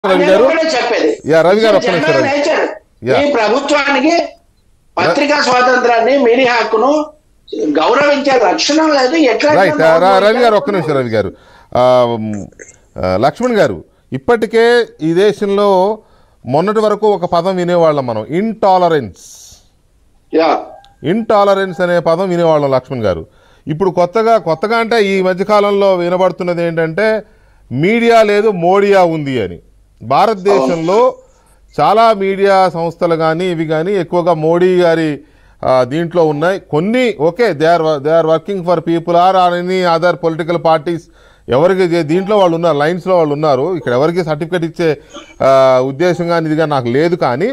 రవి నేను గారు ఒకటే చెప్పేది యా, రవి గారు ఒక్క General నిమిషం, రవి. nature. యా. ఈ ప్రభుత్వానికి పత్రికా స్వాతంత్రాన్ని మీడియా హక్కును గౌరవించే లక్షణం లేదు ఎట్లా రైట్ రవి గారు ఒక్క నిమిషం రవి గారు ఆ, మ్, ఆ, లక్ష్మణ్ గారు ఇప్పటికే ఈ దేశంలో మొన్నటి వరకు ఒక పదం వినేవాళ్ళం మనం ఇంటాలరెన్స్ యా ఇంటాలరెన్స్ అనే పదం వినేవాళ్ళం లక్ష్మణ్ గారు ఇప్పుడు కొత్తగా కొత్తగా అంటే ఈ మధ్యకాలంలో వినబడుతున్నది ఏంటంటే మీడియా లేదు మోడియా ఉంది అని భారతదేశంలో చాలా మీడియా సంస్థలు కానీ ఇవి కానీ ఎక్కువగా మోడీ గారి ఆ, దీంట్లో ఉన్నాయి కొన్ని okay they are they are working for people are are any other political parties ఎవరికి దే- దీంట్లో వాళ్ళు ఉన్నారు లైన్స్లో వాళ్ళు ఉన్నారు ఇక్కడ ఎవరికి సర్టిఫికేట్ ఇచ్చే ఆ, ఉద్దేశం కానీ ఇదిగా నాకు లేదు కానీ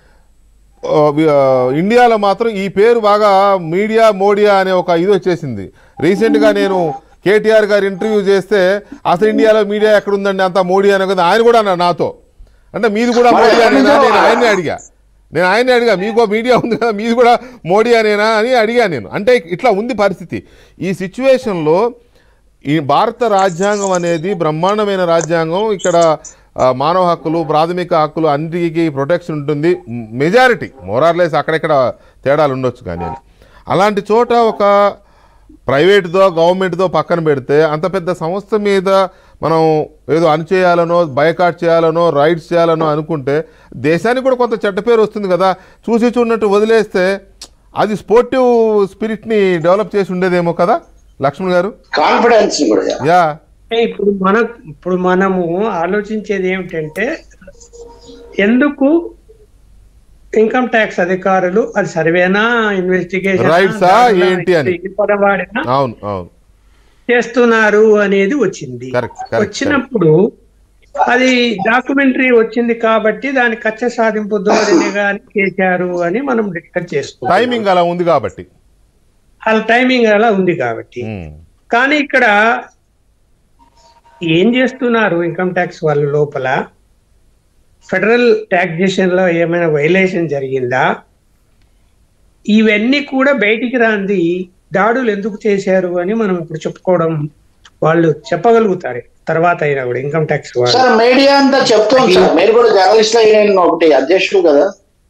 ఆ, వి- ఆ, ఇండియాలో మాత్రం ఈ పేరు బాగా మీడియా మోడియా అనే ఒక ఇది వచ్చేసింది రీసెంట్గా నేను కేటీఆర్ గారు ఇంటర్వ్యూ చేస్తే అసలు ఇండియాలో మీడియా ఎక్కడ ఉందండి అంతా మోడీ అనే కదా ఆయన కూడా అన్నాడు నాతో అంటే మీది కూడా మోడీ అనేనా నేను ఆయన్ని అడిగా నేను ఆయన్ని అడిగా మీకు మీడియా ఉంది కదా మీది కూడా మోడీ అనేనా అని అడిగా నేను అంటే ఇట్లా ఉంది పరిస్థితి ఈ సిచ్యువేషన్లో ఈ భారత రాజ్యాంగం అనేది బ్రహ్మాండమైన రాజ్యాంగం ఇక్కడ ఆ, మానవ హక్కులు ప్రాథమిక హక్కులు అన్నిటికీ ప్రొటెక్షన్ ఉంటుంది మెజారిటీ మోరార్లెస్ అక్కడెక్కడ తేడాలు ఉండొచ్చు కానీ అని. అలాంటి చోట ఒక ప్రైవేట్తో గవర్నమెంట్తో పక్కన పెడితే అంత పెద్ద సంస్థ మీద మనం ఏదో అణచేయాలనో బైకాట్ చేయాలనో రైడ్స్ చేయాలనో అనుకుంటే దేశానికి కూడా కొంత చెడ్డ పేరు వస్తుంది కదా చూసి చూడనట్టు వదిలేస్తే అది స్పోర్టివ్ స్పిరిట్ని డెవలప్ చేసి ఉండేదేమో కదా లక్ష్మణ్ గారు కాన్ఫిడెన్స్ కూడా యా అంటే ఇప్పుడు మన ఇప్పుడు మనము ఆలోచించేది ఏమిటంటే ఎందుకు ఇన్కమ్ ట్యాక్స్ అధికారులు అది సర్వేనా ఇన్వెస్టిగేషన్ Rights ఆ, ఏంటి అని. పదవాడినా అవును అవును చేస్తున్నారు అనేది వచ్చింది Correct, correct, వచ్చినప్పుడు అది డాక్యుమెంటరీ వచ్చింది కాబట్టి దాని కచ్చ సాధింపు ధోరణిగా చేశారు అని మనం డిస్కస్ చేసుకుంటాం టైమింగ్ అలా ఉంది కాబట్టి వాళ్ళ టైమింగ్ అలా ఉంది కాబట్టి ఉమ్. కానీ ఇక్కడ ఏం చేస్తున్నారు ఇన్కమ్ ట్యాక్స్ వాళ్ళ లోపల ఫెడరల్ టాక్సేషన్ లో ఏమైనా వైలేషన్ జరిగిందా ఇవన్నీ కూడా బయటికి రాంది దాడులు ఎందుకు చేశారు అని మనం ఇప్పుడు చెప్పుకోవడం వాళ్ళు చెప్పగలుగుతారు తర్వాత అయినా కూడా ఇన్కమ్ ట్యాక్స్ వాళ్ళు సార్ మీడియా అంతా చెప్తుంది సార్ మీరు కూడా జర్నలిస్ట్ యూనియన్ ఒకటి అధ్యక్షుడు కదా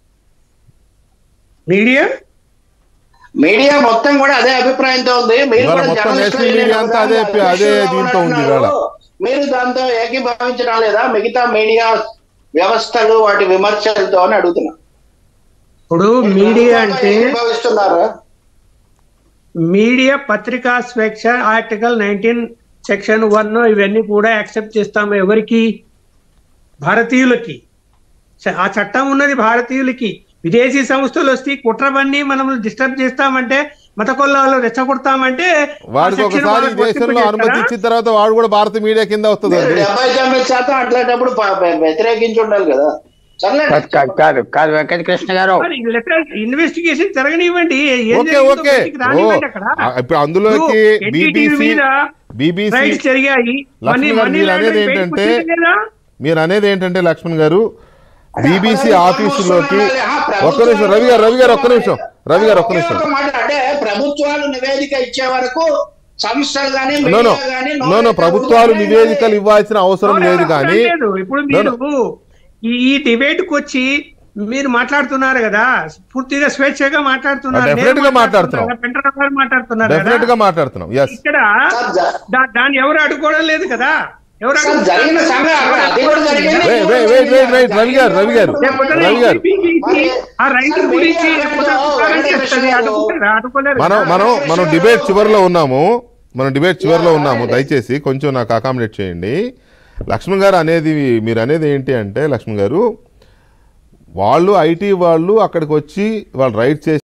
మీడియా మీడియా మొత్తం కూడా అదే అభిప్రాయంతో ఉంది మీరు ఇవాళ కూడా మొత్తం జర్నలిస్ట్ నేషనల్ యూనియన్ మీడియా అంతా అదే అధ్యక్షులుగా అదే దీంతో ఉంది ఇవాళ. ఉన్నప్పుడు మీరు దాంతో ఏకీభవించడం లేదా మిగతా మీడియా వ్యవస్థలు వాటి విమర్శలతో అని అడుగుతున్నా ఇప్పుడు మీడియా అంటే ఏకీభవిస్తున్నారా మీడియా పత్రికా స్వేచ్ఛ ఆర్టికల్ నైన్టీన్ సెక్షన్ వన్ ఇవన్నీ కూడా యాక్సెప్ట్ చేస్తాము ఎవరికి భారతీయులకి చ- ఆ చట్టం ఉన్నది భారతీయులకి విదేశీ సంస్థలు వస్తే కుట్రవన్నీ మనం డిస్టర్బ్ చేస్తామంటే మత కొల్లాలు రెచ్చగొడతామంటే ఆ వాడికి section ఒకసారి వాళ్ళకి దేశంలో వర్తింపజేస్తారా? అనుమతి ఇచ్చిన తర్వాత వాడు కూడా భారత మీడియా కింద వస్తుందండి డెబ్బై తొమ్మిది శాతం అట్లాంటప్పుడు ప- ప- వ్యతిరేకించి ఉండాలి కదా సర్లేండి. కాదు కాదు కాదు కాదు వెంకట కృష్ణ గారు మరి లెటర్ ఇన్వెస్టిగేషన్ జరగనివ్వండి ఏం ఓకే జరిగిందో ఓకే బయటికి రానివ్వండి అక్కడ. ఓ, ఇప్పుడు అందులోకి ఇప్పుడు NDTV బీబీసీ మీద బీబీసీ రైట్స్ జరిగాయి లక్ష్మణ్ మనీ గారు మనీ మీరు అనేది లాండరింగ్ బయటకు ఏంటంటే వచ్చింది కదా? మీరు అనేది ఏంటంటే లక్ష్మణ్ గారు బీబీసీ అదే ఆఫీసులోకి ప్రభుత్వం ఒక్క నిమిషం రవి గారు రవి గారు ఒక్క నిమిషం రవి గారు ఒక్క ఒకే నిమిషం ఒక మాట అంటే ప్రభుత్వాలు నివేదిక ఇచ్చే వరకు సంస్థలు కానీ నో నో మీడియా కానీ నో నో ప్రభుత్వాలు నివేదికలు ఇవ్వాల్సిన అవసరం అవును, లేదు అవసరం కానీ లేదు. ఇప్పుడు No, no. మీరు ఈ ఈ డిబేట్ కు వచ్చి మీరు మాట్లాడుతున్నారు కదా పూర్తిగా స్వేచ్ఛగా మాట్లాడుతున్నారు ఆ, definitely నేను గా మాట్లాడుతున్నాం. మాట్లాడుతున్నా, పెంటరావు గారు మాట్లాడుతున్నారు కదా. డెఫినెట్ గా మాట్లాడుతున్నాం ఎస్ ఇక్కడ సార్, జ- దా- దాన్ని ఎవరు అడ్డుకోవడం లేదు కదా ఎవరు సార్, అడ్డుకుంటారు? జరిగిన సంఘటన అది కూడా జరిగింది. Wait wait wait wait Ravi గారు రవి గారు లేకపోతే రవి గారు APPC ఆ రైతు గురించి లేకపోతే అడ్డుకోవాలని చెప్తుంది. అడ్డుకుంటారా? అడ్డుకోలేరు మనం కదా. మనం మనం డిబేట్ చివరిలో ఉన్నాము మనం డిబేట్ చివరిలో ఉన్నాము దయచేసి కొంచెం నాకు అకామిడేట్ చేయండి లక్ష్మణ్ గారు అనేది మీరు అనేది ఏంటి అంటే లక్ష్మణ్ గారు వాళ్ళు ఐటీ వాళ్ళు అక్కడికి వచ్చి వాళ్ళు రైడ్ చేసి